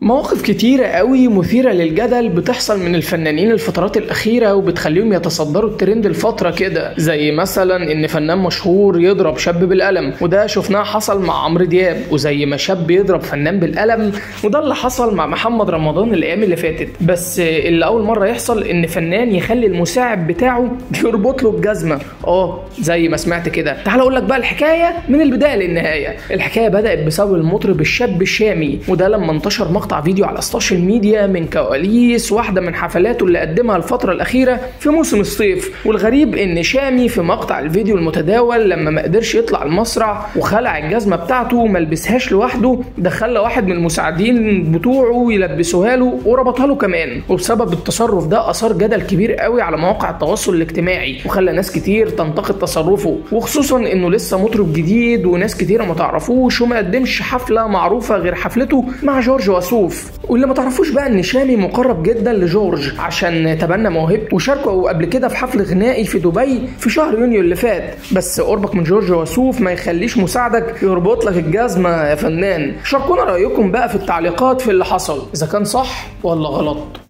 مواقف كتيرة قوي مثيرة للجدل بتحصل من الفنانين الفترات الأخيرة وبتخليهم يتصدروا الترند الفترة كده زي مثلا إن فنان مشهور يضرب شاب بالقلم وده شفناه حصل مع عمرو دياب وزي ما شاب يضرب فنان بالقلم وده اللي حصل مع محمد رمضان الأيام اللي فاتت بس اللي أول مرة يحصل إن فنان يخلي المساعد بتاعه يربط له الجزمة اه زي ما سمعت كده تعال أقول لك بقى الحكاية من البداية للنهاية الحكاية بدأت بسبب المطرب الشاب الشامي وده لما انتشر مقطع مقطع فيديو على السوشيال ميديا من كواليس واحدة من حفلاته اللي قدمها الفترة الأخيرة في موسم الصيف والغريب إن شامي في مقطع الفيديو المتداول لما ما قدرش يطلع المسرح وخلع الجزمة بتاعته وما لبسهاش لوحده ده خلى واحد من المساعدين بتوعه يلبسوها له وربطها له كمان وبسبب التصرف ده أثار جدل كبير قوي على مواقع التواصل الاجتماعي وخلى ناس كتير تنتقد تصرفه وخصوصا إنه لسه مطرب جديد وناس كتيرة ما تعرفوش وما قدمش حفلة معروفة غير حفلته مع جورج وسوف معروف واللي ما تعرفوش بقى ان شامي مقرب جدا لجورج عشان تبنى موهبته وشاركوا قبل كده في حفل غنائي في دبي في شهر يونيو اللي فات بس قربك من جورج وسوف ما يخليش مساعدك يربط لك الجزمه يا فنان شاركونا رايكم بقى في التعليقات في اللي حصل اذا كان صح ولا غلط